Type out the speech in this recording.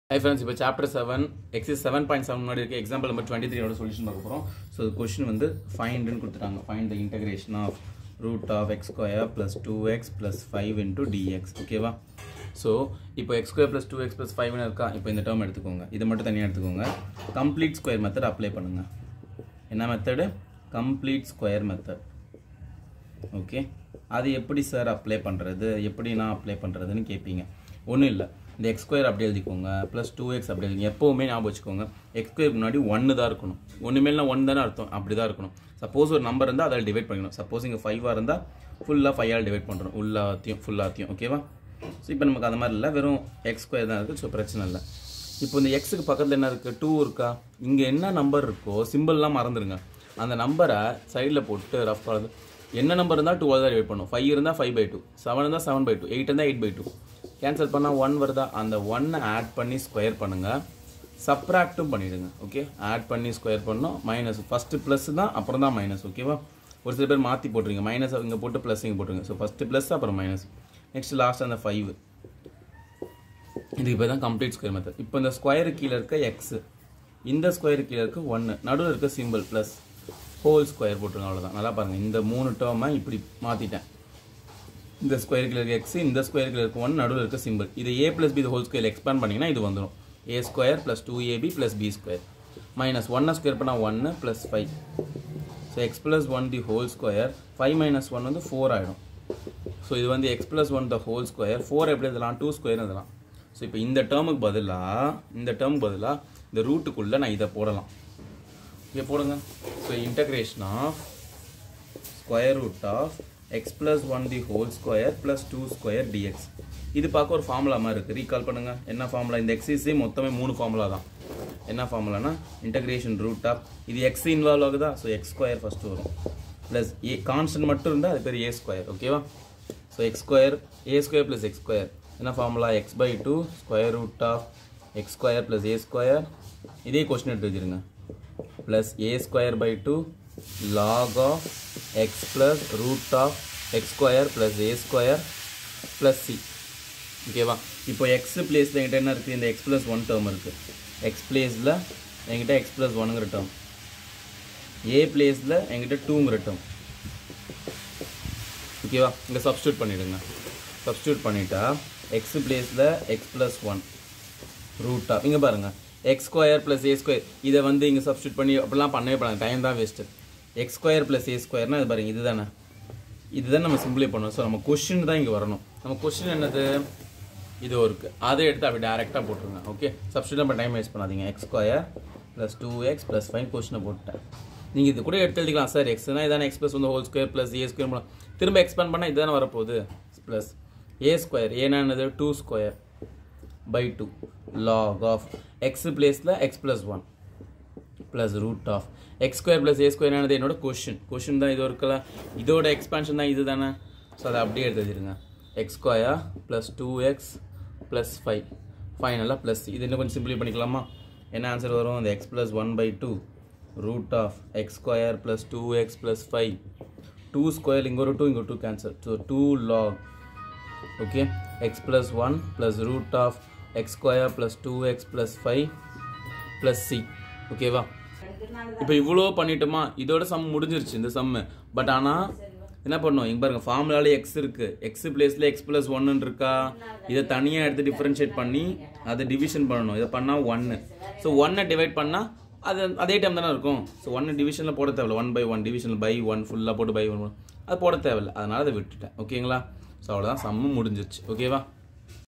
high friends இப்போ chapter seven exercise seven point seven முன்னாடி இருக்க எக்ஸாம்பிள் நம்பர் டுவெண்ட்டி த்ரீயோட சொல்யூஷன் பார்க்க போகிறோம் ஸோ கொஷின் வந்து ஃபைண்டுன்னு கொடுத்துட்டாங்க find the integration of root of x square plus two x plus five into dx ஓகேவா ஸோ இப்போ x square plus two x plus ஃபைவ்னு இருக்கா இப்போ இந்த டேர்ம் எடுத்துக்கோங்க இதை மட்டும் தனியாக எடுத்துக்கோங்க கம்ப்ளீட் ஸ்கொயர் மெத்தட் அப்ளை பண்ணுங்க என்ன method complete square method okay அது எப்படி சார் அப்ளை பண்ணுறது எப்படி நான் அப்ளை பண்ணுறதுன்னு கேட்பீங்க ஒன்றும் இல்லை இந்த எக்ஸ் ஸ்கொயர் அப்படி எழுதிக்கோங்க ப்ளஸ் டூ எக்ஸ் அப்படி எழுதிங்க எப்போவுமே ஞாபகம் வச்சுக்கோங்க எக்ஸ் ஸ்கொயர் முன்னாடி ஒன்று தான் இருக்கணும் ஒன்று மேலே ஒன் தானே அர்த்தம் அப்படி தான் இருக்கணும் சப்போஸ் ஒரு நம்பர் இருந்தால் அதில் டிவைட் பண்ணிக்கணும் சப்போஸ் இங்கே ஃபைவாக இருந்தால் ஃபுல்லாக ஃபைவால் டிவைட் பண்ணுறோம் உள்ளாத்தையும் ஃபுல்லாத்தையும் ஓகேவா ஸோ இப்போ நமக்கு அந்த மாதிரி இல்லை வெறும் எக்ஸ் ஸ்கொயர் தான் இருக்குது ஸோ பிரச்சனை இல்லை இப்போ இந்த எக்ஸுக்கு பக்கத்தில் என்ன இருக்குது டூ இருக்கா இங்கே என்ன நம்பர் இருக்கோ சிம்பிள்லாம் மறந்துடுங்க அந்த நம்பரை சைடில் போட்டு ரஃப் கலந்து என்ன நம்பர் இருந்தால் டூ தான் டிவைட் பண்ணும் ஃபைவ் இருந்தால் ஃபைவ் பை டூ செவன் இருந்தால் செவன் பை டூ எயிட் இருந்தால் எயிட் பை டூ கேன்சல் பண்ணால் ஒன் வருதா அந்த ஒன்னை ஆட் பண்ணி ஸ்கொயர் பண்ணுங்கள் சப்ராக்டும் பண்ணிவிடுங்க ஓகே ஆட் பண்ணி ஸ்கொயர் பண்ணோம் மைனஸ் ஃபஸ்ட்டு ப்ளஸ் தான் அப்புறம் தான் மைனஸ் ஓகேவா ஒரு சில பேர் மாற்றி போட்டுருங்க மைனஸ் இங்கே போட்டு ப்ளஸ் இங்கே போட்டுருங்க ஸோ ஃபஸ்ட்டு ப்ளஸ் அப்புறம் மைனஸ் நெக்ஸ்ட் லாஸ்ட் அந்த ஃபைவ் இதுக்கு பேர் தான் கம்ப்ளீட் ஸ்கொயர் மெத்தட் இப்போ இந்த ஸ்கொயரு கீழே இருக்க எக்ஸு இந்த ஸ்கொயரு கீழே இருக்க ஒன்று நடுவில் இருக்க சிம்பிள் ப்ளஸ் ஹோல் ஸ்கொயர் போட்டுருங்க அவ்வளோதான் நல்லா பாருங்கள் இந்த மூணு டேர்மை இப்படி மாற்றிட்டேன் இந்த ஸ்கொயர் கீழே இருக்க எக்ஸ் இந்த ஸ்கொயர் கீழே இருக்க ஒன் நடுவில் இருக்க சிம்பிள் இது A plus B whole square expand பண்ணிங்கன்னா இது வந்துடும் A square plus two AB plus B square minus ஒன்னை ஸ்கொயர் பண்ணால் ஒன்று plus five so x plus one the whole square five minus one வந்து ஃபோர் ஆகிடும் ஸோ இது வந்து x plus one the whole square four எப்படி எழுதலாம் two square எழுதலாம் ஸோ இப்போ இந்த டேர்முக்கு பதிலாக இந்த டேர்முக்கு பதிலாக இந்த ரூட்டுக்குள்ளே நான் இதை போடலாம் இங்கே போடுங்க so integration of square root of x plus one the whole square plus two square dx இது பார்க்க ஒரு ஃபார்முலா மாதிரி இருக்குது ரீகால் பண்ணுங்கள் என்ன ஃபார்முலா இந்த எக்ஸைஸே மொத்தமே மூணு ஃபார்முலா தான் என்ன ஃபார்முலானா இன்டகிரேஷன் ரூட் ஆஃப் இது எக்ஸ் இன்வால்வ் ஆகுதா ஸோ எக்ஸ் ஸ்கொயர் ஃபஸ்ட்டு வரும் ப்ளஸ் ஏ கான்ஸ்டன்ட் மட்டும் இருந்தால் அது பேர் ஏ ஸ்கொயர் ஓகேவா so x square a square plus x square என்ன formula x by two square root of x square plus a square இதே question எடுத்து வச்சுருங்க plus a square by two log of x plus root of x square plus a square plus c ஓகேவா இப்போ X பிளேஸில் என்கிட்ட என்ன இருக்குது இந்த எக்ஸ் ப்ளஸ் ஒன் டேர்ம் இருக்குது எக்ஸ் பிளேஸில் என்கிட்ட எக்ஸ் ப்ளஸ் ஒனுங்கிற டேர்ம் ஏ பிளேஸில் என்கிட்ட டூங்கிற டேர்ம் ஓகேவா இங்கே சப்ஸ்டியூட் பண்ணிவிடுங்க சப்ஸ்டியூட் பண்ணிட்டா எக்ஸ் பிளேஸில் x plus one root of இங்கே பாருங்கள் x square plus a square இதை வந்து இங்கே சப்ஸ்டியூட் பண்ணி அப்படிலாம் பண்ணவே பண்ணாங்க டைம் தான் waste x square plus a ஸ்கொயர்னா இது பாருங்க இதுதானே இதுதான் நம்ம சிம்பிளை பண்ணணும் ஸோ நம்ம கொஷின் தான் இங்கே வரணும் நம்ம கொஷின் என்னது இது இருக்குது அதை எடுத்து அப்படி டேரெக்டாக போட்டுருங்க ஓகே சப்ஸ்டியூட் நம்ம டைம் வேஸ்ட் பண்ணாதீங்க x square plus two x plus five கொஷினை போட்டுட்டேன் நீங்கள் இது கூட எடுத்து எழுதிக்கலாம் சார் எக்ஸ்னா இதான எக்ஸ் ப்ளஸ் வந்து whole square plus a square பண்ணலாம் திரும்ப எக்ஸ்பேண்ட் பண்ணால் இதுதானே வரப்போகுது ப்ளஸ் ஏ ஸ்கொயர் ஏன்னா என்னது two square by two log of x பிளேஸில் x plus one plus root of x square plus a square என்னது என்னோட கொஷின் கொஷின் தான் இது இருக்கல இதோட எக்ஸ்பான்ஷன் தான் இது தானே ஸோ அதை அப்படியே எடுத்து வச்சுருங்க x square plus two x plus five ஃபைனலாக ப்ளஸ் இது இன்னும் கொஞ்சம் சிம்பிளி பண்ணிக்கலாமா என்ன ஆன்சர் வரும் அந்த x plus one by two root of x square plus two x plus five two square இங்கே ஒரு டூ இங்கே two cancel so two log okay x plus one plus root of x square plus two x plus five plus c ஓகேவா இப்போ இவ்வளோ பண்ணிட்டோமா இதோட some முடிஞ்சிருச்சு இந்த சம்மு but ஆனால் என்ன பண்ணும் இங்கே பாருங்க ஃபார்முலால எக்ஸ் இருக்கு எக்ஸ் பிளேஸில் எக்ஸ் ப்ளஸ் ஒன்னு இருக்கா இதை தனியாக எடுத்து டிஃப்ரென்ஷியேட் பண்ணி அதை டிவிஷன் பண்ணணும் இதை பண்ணால் ஒன்று ஸோ ஒன்னை டிவைட் பண்ணால் அது அதே டைம் தானே இருக்கும் ஸோ ஒன்று டிவிஷனில் போட தேவையில்ல ஒன் பை ஒன் டிவிஷனில் பை ஒன் ஃபுல்லாக போட்டு பை ஒன் அது போட தேவையில்ல அதனால் அதை விட்டுட்டேன் ஓகேங்களா ஸோ அவ்வளோதான் சம்மு முடிஞ்சிருச்சு ஓகேவா